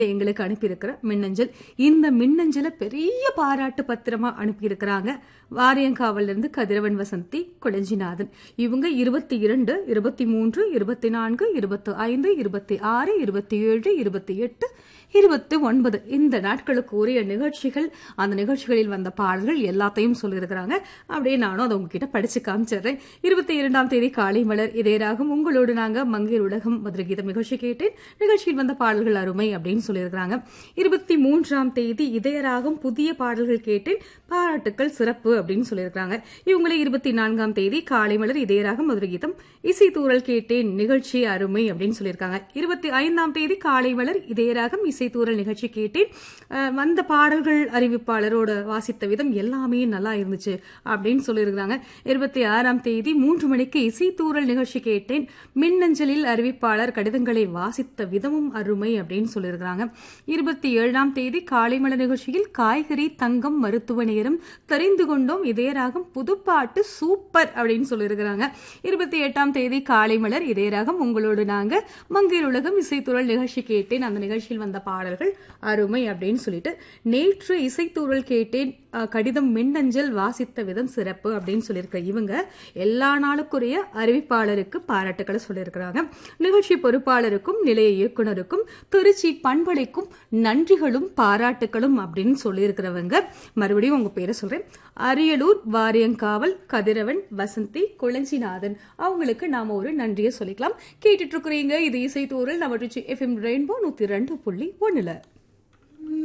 எங்களுக்கு அனுப்பியிருக்கிற மின்னஞ்சல் இந்த மின்னஞ்சலை பெரிய பாராட்டு பத்திரமா அனுப்பியிருக்கிறாங்க வாரியங்காவல்ல இருந்து கதிரவன் வசந்தி கொளஞ்சிநாதன் இவங்க இருபத்தி இரண்டு இருபத்தி மூன்று இருபத்தி நான்கு இருபத்தி ஐந்து இருபத்தி ஆறு இருபத்தி ஏழு இருபத்தி எட்டு இருபத்தி ஒன்பது இந்த நாட்களுக்கு உரிய நிகழ்ச்சிகள் அந்த நிகழ்ச்சிகளில் வந்த பாடல்கள் எல்லாத்தையும் சொல்லியிருக்கிறாங்க அப்படியே நானும் அதை உங்ககிட்ட படிச்சு காமிச்சிடுறேன் இருபத்தி இரண்டாம் தேதி காலை மலர் இதேராகும் உங்களோடு நாங்க மங்கையர் உலகம் மதுரை கீதம் நிகழ்ச்சி கேட்டேன் நிகழ்ச்சியில் வந்த பாடல்கள் அருமை அப்படின்னு சொல்லியிருக்கிறாங்க இருபத்தி மூன்றாம் தேதி இதயராகும் புதிய பாடல்கள் கேட்டேன் பாராட்டுக்கள் சிறப்பு அப்படின்னு சொல்லியிருக்கிறாங்க இவங்களே இருபத்தி நான்காம் தேதி காலை மலர் இதயராகும் மதுரை கீதம் இசை தூரல் கேட்டேன் நிகழ்ச்சி அருமை அப்படின்னு சொல்லியிருக்காங்க இருபத்தி ஐந்தாம் தேதி காலை மலர் இதயராகம் இசை தூரல் நிகழ்ச்சி கேட்டேன் அஹ் வந்த பாடல்கள் அறிவிப்பாளரோட வாசித்த விதம் எல்லாமே நல்லா இருந்துச்சு அப்படின்னு சொல்லியிருக்கிறாங்க இருபத்தி ஆறாம் தேதி மூன்று மணிக்கு இசை தூரல் நிகழ்ச்சி கேட்டேன் மின்னஞ்சலில் அறிவிப்பாளர் கடிதங்களை வாசித்த விதமும் அருமை அப்படின்னு சொல்லியிருக்கிறாங்க இருபத்தி ஏழாம் தேதி காலை மலர் நிகழ்ச்சியில் காய்கறி தங்கம் மருத்துவ நேரம் தெரிந்து கொண்டோம் இதயராகம் புதுப்பாட்டு சூப்பர் அப்படின்னு சொல்லியிருக்கிறாங்க இருபத்தி எட்டாம் தேதி காலை மலர் இதயராகம் உங்களோடு நாங்க மங்கையர் உலகம் இசைத்துறல் நிகழ்ச்சி கேட்டேன் அந்த நிகழ்ச்சியில் வந்த பாடல்கள் அருமை அப்படின்னு சொல்லிட்டு நேற்று இசைத்தூரல் கேட்டேன் அஹ், கடிதம் மின்னஞ்சல் வாசித்த விதம் சிறப்பு அப்படின்னு சொல்லியிருக்க இவங்க எல்லா நாளுக்குரிய அறிவிப்பாளருக்கு பாராட்டுக்களை சொல்லியிருக்கிறாங்க நிகழ்ச்சி பொறுப்பாளருக்கும் நிலைய இயக்குனருக்கும் திருச்சி பண்பலைக்கும் நன்றிகளும் பாராட்டுகளும் அப்படின்னு சொல்லியிருக்கிறவங்க மறுபடியும் உங்க பேரை சொல்றேன் அரியலூர் வாரியங்காவல் கதிரவன் வசந்தி குளஞ்சிநாதன் அவங்களுக்கு நாம ஒரு நன்றியை சொல்லிக்கலாம் கேட்டுட்டு இருக்கிறீங்க இது இசைத்தூரல் நம்ம எஃப்எம் ரெயின்போ நூத்தி ரெண்டு புள்ளி ஒண்ணுல